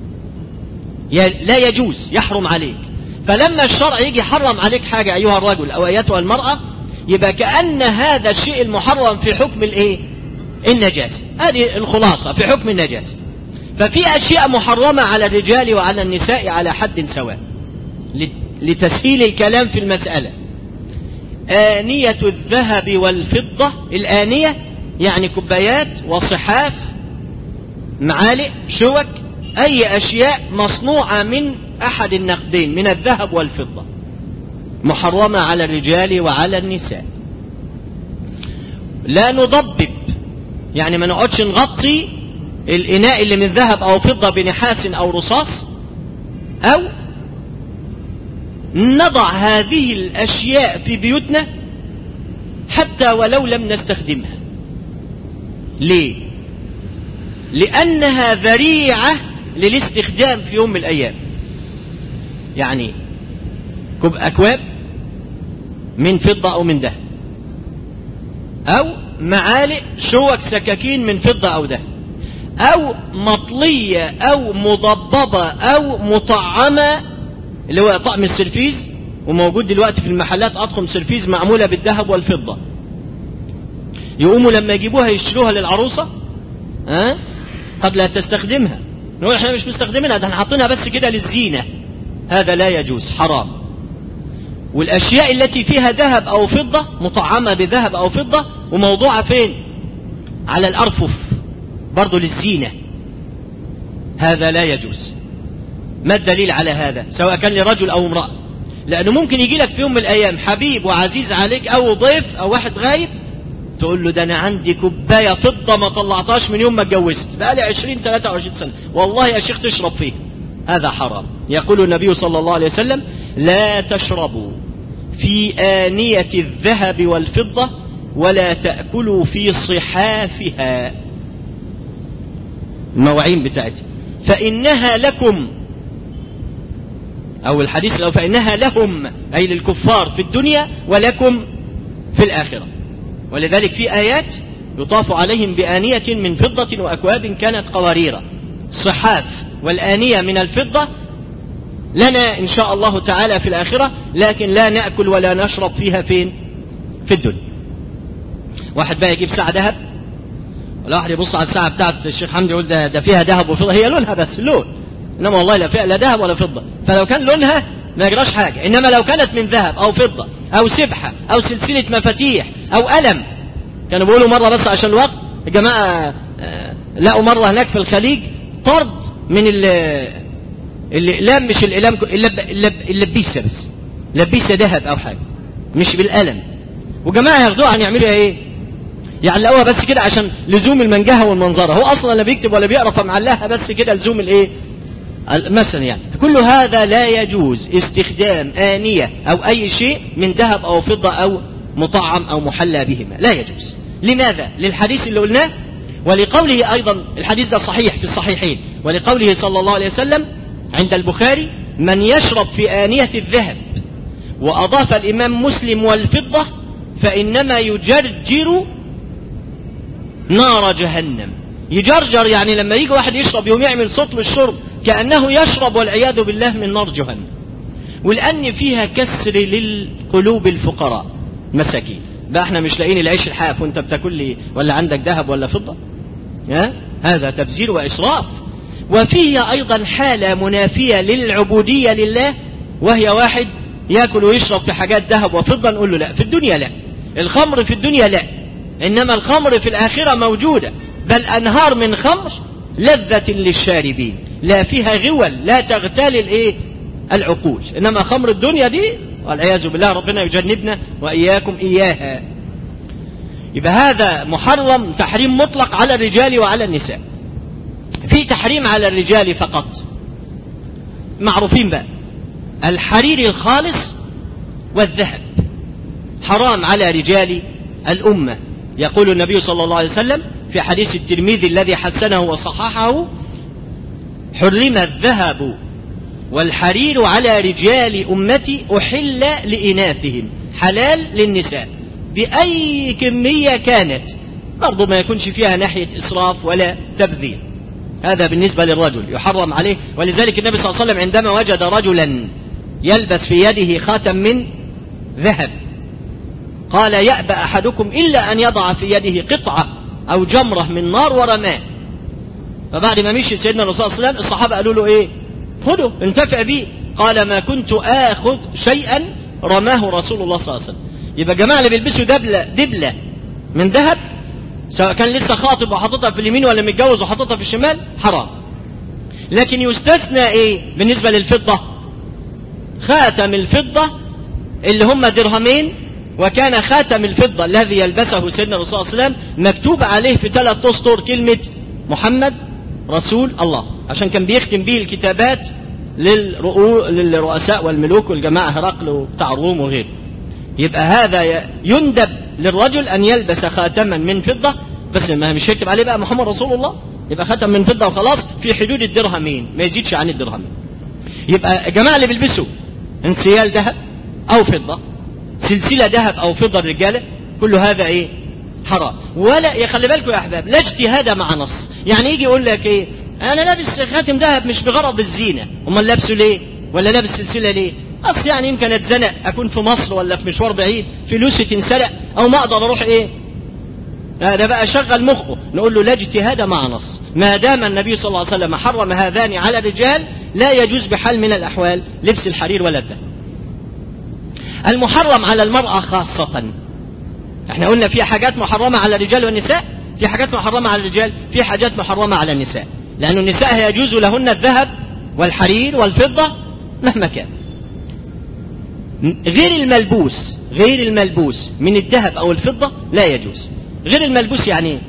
لا يجوز يحرم عليك فلما الشرع يجي يحرم عليك حاجة أيها الرجل أو أيتها المرأة يبقى كأن هذا الشيء المحرم في حكم الإيه؟ النجاسة هذه الخلاصة في حكم النجاسة ففي أشياء محرمة على الرجال وعلى النساء على حد سواء لتسهيل الكلام في المسألة آنية الذهب والفضة الآنية يعني كوبايات وصحاف معالق شوك أي أشياء مصنوعة من أحد النقدين من الذهب والفضة محرمة على الرجال وعلى النساء لا نضبب يعني ما نقعدش نغطي الإناء اللي من ذهب أو فضة بنحاس أو رصاص أو نضع هذه الأشياء في بيوتنا حتى ولو لم نستخدمها ليه لأنها ذريعة للاستخدام في يوم من الأيام يعني كب أكواب من فضة أو من ذهب أو معالق شوك سكاكين من فضة أو ذهب أو مطلية أو مضببة أو مطعمة اللي هو طعم السرفيز وموجود دلوقتي في المحلات أطقم سرفيز معمولة بالذهب والفضة يقوموا لما يجيبوها يشتروها للعروسة ها قد لا تستخدمها نقول احنا مش مستخدمينها ده احنا حاطينها بس كده للزينة هذا لا يجوز حرام والأشياء التي فيها ذهب أو فضة مطعمة بذهب أو فضة وموضوعة فين على الأرفف برضو للزينة هذا لا يجوز ما الدليل على هذا سواء كان لرجل أو امرأة لأنه ممكن يجي لك في يوم من الأيام حبيب وعزيز عليك أو ضيف أو واحد غايب تقول له ده أنا عندي كوباية فضة ما طلعتهاش من يوم ما اتجوزت بقالي 20 23 سنة والله يا شيخ تشرب فيه هذا حرام يقول النبي صلى الله عليه وسلم لا تشربوا في آنية الذهب والفضة ولا تأكلوا في صحافها المواعين بتاعتها فإنها لكم أو الحديث لو فإنها لهم أي للكفار في الدنيا ولكم في الآخرة ولذلك في آيات يطاف عليهم بآنية من فضة وأكواب كانت قوارير صحاف والآنية من الفضة لنا إن شاء الله تعالى في الآخرة لكن لا نأكل ولا نشرب فيها فين في الدنيا واحد بقى يجيب ساعة ذهب ولا واحد يبص على الساعة بتاعت الشيخ حمدي يقول ده, ده فيها ذهب وفضة هي لونها بس لون إنما والله لا فيها لا ذهب ولا فضة فلو كان لونها ما يجراش حاجة إنما لو كانت من ذهب أو فضة أو سبحة أو سلسلة مفاتيح أو قلم كانوا بيقولوا مرة بس عشان الوقت الجماعة لقوا مرة هناك في الخليج طرد من الإقلام مش الإقلام اللبيسة بس لبيسة ذهب أو حاجة مش بالقلم وجماعة ياخدوها عن يعملوا ايه يعلقوها بس كده عشان لزوم المنجهة والمنظرة هو أصلا لا بيكتب ولا بيقرا فمعلقها بس كده لزوم الايه مثلا يعني كل هذا لا يجوز استخدام آنية أو أي شيء من ذهب أو فضة أو مطعم أو محلى بهما لا يجوز لماذا للحديث اللي قلناه ولقوله أيضا الحديث ده صحيح في الصحيحين ولقوله صلى الله عليه وسلم عند البخاري من يشرب في آنية الذهب وأضاف الإمام مسلم والفضة فإنما يجرجر نار جهنم يجرجر يعني لما يجي واحد يشرب يوم يعمل صوت للشرب كأنه يشرب والعياذ بالله من نار جهنم ولأن فيها كسر للقلوب الفقراء مساكين بقى احنا مش لاقيين العيش الحاف وانت بتاكل لي ولا عندك ذهب ولا فضة ها؟ هذا تبذير وإسراف وفيه أيضا حالة منافية للعبودية لله وهي واحد ياكل ويشرب في حاجات ذهب وفضة نقول له لا في الدنيا لا الخمر في الدنيا لا إنما الخمر في الآخرة موجودة بل أنهار من خمر لذة للشاربين لا فيها غول لا تغتال الايه العقول انما خمر الدنيا دي والعياذ بالله ربنا يجنبنا واياكم اياها يبقى هذا محرم تحريم مطلق على الرجال وعلى النساء في تحريم على الرجال فقط معروفين بقى الحرير الخالص والذهب حرام على رجال الأمة يقول النبي صلى الله عليه وسلم في حديث الترمذي الذي حسنه وصححه حرم الذهب والحرير على رجال أمتي أحل لإناثهم حلال للنساء بأي كمية كانت برضو ما يكونش فيها ناحية إسراف ولا تبذير هذا بالنسبة للرجل يحرم عليه ولذلك النبي صلى الله عليه وسلم عندما وجد رجلا يلبس في يده خاتم من ذهب قال يأبى أحدكم إلا أن يضع في يده قطعة أو جمرة من نار ورماه فبعد ما مشي سيدنا الرسول صلى الله عليه وسلم الصحابة قالوا له إيه خذه انتفع به قال ما كنت آخذ شيئا رماه رسول الله صلى الله عليه وسلم يبقى جماعة اللي بيلبسوا دبلة دبلة من ذهب سواء كان لسه خاطب وحاططها في اليمين ولا متجوز وحاططها في الشمال حرام لكن يستثنى ايه بالنسبة للفضة خاتم الفضة اللي هم درهمين وكان خاتم الفضة الذي يلبسه سيدنا الرسول صلى الله عليه وسلم مكتوب عليه في ثلاث اسطر كلمة محمد رسول الله عشان كان بيختم به الكتابات للرؤساء والملوك والجماعة هرقل وبتاع الروم وغيره يبقى هذا يندب للرجل أن يلبس خاتما من فضة بس ما مش هيكتب عليه بقى محمد رسول الله يبقى خاتم من فضة وخلاص في حدود الدرهمين ما يزيدش عن الدرهمين يبقى الجماعة اللي بيلبسوا انسيال ذهب أو فضة سلسلة ذهب أو فضة الرجالة كل هذا إيه حرام ولا يخلي بالكم يا أحباب لا اجتهاد مع نص يعني يجي يقول لك إيه أنا لابس خاتم ذهب مش بغرض الزينة أمال لابسه ليه ولا لابس سلسلة ليه اصل يعني يمكن اتزنق اكون في مصر ولا في مشوار بعيد فلوسي تنسرق او ما اقدر اروح ايه هذا بقى شغل مخه نقول له لا اجتهاد مع نص ما دام النبي صلى الله عليه وسلم حرم هذان على الرجال لا يجوز بحال من الاحوال لبس الحرير ولا الذهب المحرم على المرأة خاصة احنا قلنا في حاجات محرمة على الرجال والنساء في حاجات محرمة على الرجال في حاجات محرمة على النساء لأن النساء يجوز لهن الذهب والحرير والفضة مهما كان غير الملبوس غير الملبوس من الذهب أو الفضة لا يجوز غير الملبوس يعني ايه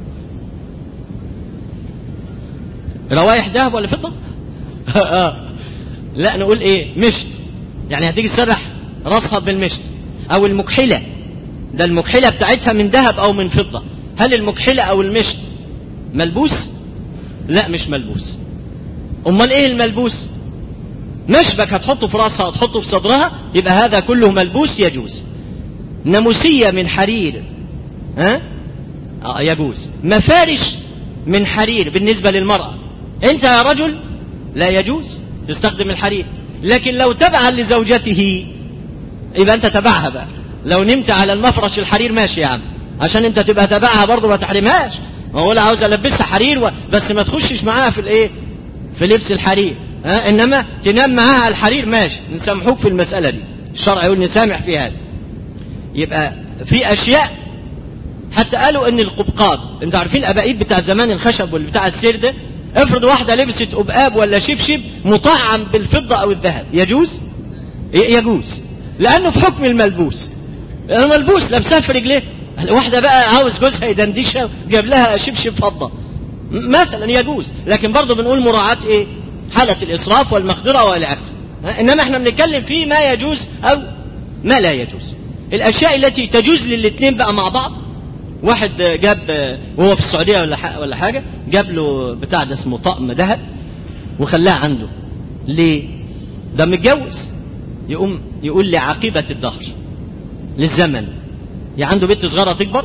روايح ذهب ولا فضة آه. لا نقول ايه مشط يعني هتيجي تسرح راسها بالمشط او المكحلة ده المكحلة بتاعتها من ذهب او من فضة هل المكحلة او المشط ملبوس لا مش ملبوس امال ايه الملبوس مشبك هتحطه في راسها هتحطه في صدرها يبقى هذا كله ملبوس يجوز ناموسية من حرير ها آه يجوز مفارش من حرير بالنسبة للمرأة انت يا رجل لا يجوز تستخدم الحرير لكن لو تبعا لزوجته يبقى انت تبعها بقى لو نمت على المفرش الحرير ماشي يا عم عشان انت تبقى تبعها برضه ما تحرمهاش هو لا عاوز البسها حرير و... بس ما تخشش معاها في الايه في لبس الحرير ها انما تنام معاها على الحرير ماشي نسامحوك في المسألة دي الشرع يقول نسامح في هذا يبقى في اشياء حتى قالوا ان القبقاب انت عارفين الابائيب بتاع زمان الخشب واللي بتاع السير ده افرض واحده لبست قبقاب ولا شبشب مطعم بالفضه او الذهب يجوز يجوز لانه في حكم الملبوس الملبوس لابسها في رجليه واحده بقى عاوز جوزها يدندشها جاب لها شبشب فضه مثلا يجوز لكن برضه بنقول مراعاه ايه حاله الاسراف والمقدره والى اخره انما احنا بنتكلم في ما يجوز او ما لا يجوز الاشياء التي تجوز للاثنين بقى مع بعض واحد جاب وهو في السعوديه ولا ولا حاجه جاب له بتاع ده اسمه طقم ذهب وخلاه عنده ليه؟ ده متجوز يقوم يقول لي عاقبه الدهر للزمن يا عنده بنت صغيره تكبر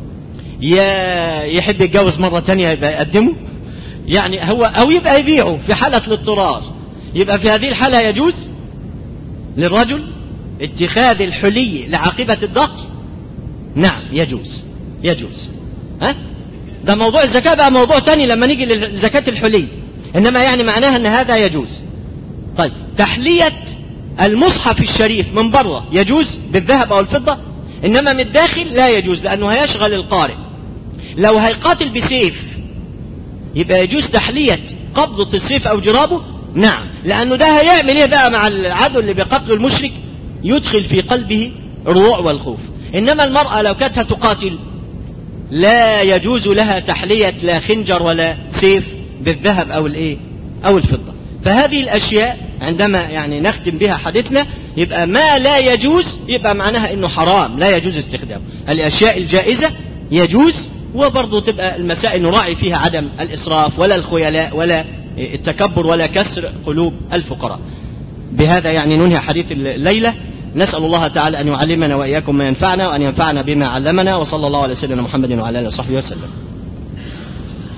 يا يحب يتجوز مره تانية يبقى يقدمه يعني هو او يبقى يبيعه في حاله الاضطرار يبقى في هذه الحاله يجوز للرجل اتخاذ الحلي لعاقبه الدهر نعم يجوز يجوز ها ده موضوع الزكاة بقى موضوع تاني لما نيجي لزكاة الحلي إنما يعني معناها أن هذا يجوز طيب تحلية المصحف الشريف من بره يجوز بالذهب أو الفضة إنما من الداخل لا يجوز لأنه هيشغل القارئ لو هيقاتل بسيف يبقى يجوز تحلية قبضة السيف أو جرابه نعم لأنه ده هيعمل إيه بقى مع العدو اللي بيقتله المشرك يدخل في قلبه الروع والخوف إنما المرأة لو كانت تقاتل لا يجوز لها تحلية لا خنجر ولا سيف بالذهب أو الإيه أو الفضة فهذه الأشياء عندما يعني نختم بها حديثنا يبقى ما لا يجوز يبقى معناها انه حرام لا يجوز استخدامه الاشياء الجائزه يجوز وبرضه تبقى المسائل نراعي فيها عدم الاسراف ولا الخيلاء ولا التكبر ولا كسر قلوب الفقراء بهذا يعني ننهي حديث الليله نسال الله تعالى ان يعلمنا واياكم ما ينفعنا وان ينفعنا بما علمنا وصلى الله على سيدنا محمد وعلى اله وصحبه وسلم